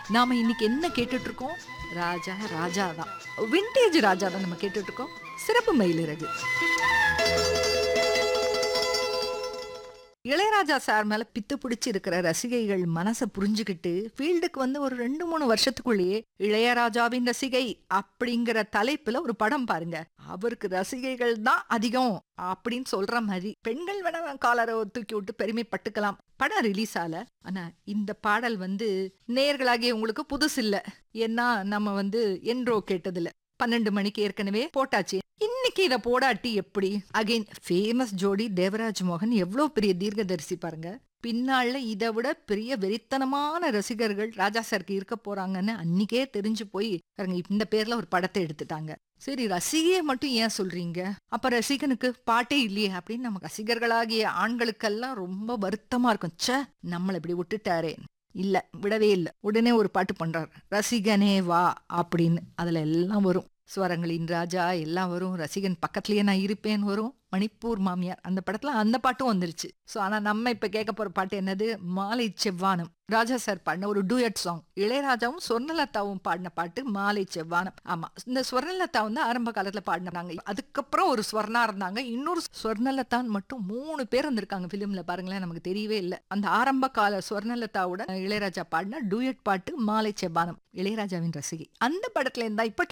நாம இன்னைக்கு என்ன கேட்டுட்டு இருக்கோம் ராஜா ராஜா தான் விண்டேஜ் ராஜா தான் நம்ம கேட்டுட்டு இருக்கோம் சிறப்பு மயிலிறகு இளையராஜா சார் மேல பித்து பிடிச்சி இருக்கிற ரசிகைகள் மனசை புரிஞ்சுக்கிட்டு ஃபீல்டுக்கு வந்து ஒரு ரெண்டு மூணு வருஷத்துக்குள்ளேயே இளையராஜாவின் ரசிகை அப்படிங்கிற தலைப்புல ஒரு படம் பாருங்க அவருக்கு ரசிகைகள் தான் அதிகம் அப்படின்னு சொல்ற மாதிரி பெண்கள் வேணா காலரை தூக்கி விட்டு பெருமைப்பட்டுக்கலாம் படம் ரிலீஸ் ஆல ஆனா இந்த பாடல் வந்து நேர்களாகிய உங்களுக்கு புதுசு இல்ல ஏன்னா நம்ம வந்து என்றோ கேட்டதில்ல பன்னெண்டு மணிக்கு ஏற்கனவே போட்டாச்சு இன்னைக்கு இத போடாட்டி எப்படி அகைன் ஃபேமஸ் ஜோடி தேவராஜ் மோகன் எவ்வளவு பெரிய தீர்க்கதரிசி பாருங்க பின்னால இதை விட பெரிய வெறித்தனமான ரசிகர்கள் ராஜா சாருக்கு இருக்க போறாங்கன்னு அன்னைக்கே தெரிஞ்சு போய் பாருங்க இந்த பேர்ல ஒரு படத்தை எடுத்துட்டாங்க சரி ரசிகையை மட்டும் ஏன் சொல்றீங்க அப்ப ரசிகனுக்கு பாட்டே இல்லையே அப்படின்னு நம்ம ரசிகர்களாகிய ஆண்களுக்கெல்லாம் ரொம்ப வருத்தமா இருக்கும் ச்சே நம்மளை இப்படி விட்டுட்டாரே இல்ல விடவே இல்ல உடனே ஒரு பாட்டு பண்றாரு ரசிகனே வா அப்படின்னு அதுல எல்லாம் வரும் ஸ்வரங்களின் ராஜா எல்லாம் வரும் ரசிகன் பக்கத்துலயே நான் இருப்பேன் வரும் மணிப்பூர் மாமியார் அந்த படத்துல அந்த பாட்டும் வந்துருச்சு சோ ஆனா நம்ம இப்ப கேட்க போற பாட்டு என்னது மாலை செவ்வானம் ராஜா சார் பாடின ஒரு டூயட் சாங் இளையராஜாவும் சொர்ணலதாவும் பாடின பாட்டு மாலை செவ்வானம் ஆமா இந்த சொர்ணலதா வந்து ஆரம்ப காலத்துல பாடினாங்க அதுக்கப்புறம் ஒரு ஸ்வர்ணா இருந்தாங்க இன்னொரு ஸ்வர்ணலதான் மட்டும் மூணு பேர் இருந்திருக்காங்க பிலிம்ல பாருங்களேன் நமக்கு தெரியவே இல்லை அந்த ஆரம்ப கால ஸ்வர்ணலதாவோட இளையராஜா பாடின டூயட் பாட்டு மாலை செவ்வானம் இளையராஜாவின் ரசிகை அந்த படத்துல இருந்தா இப்ப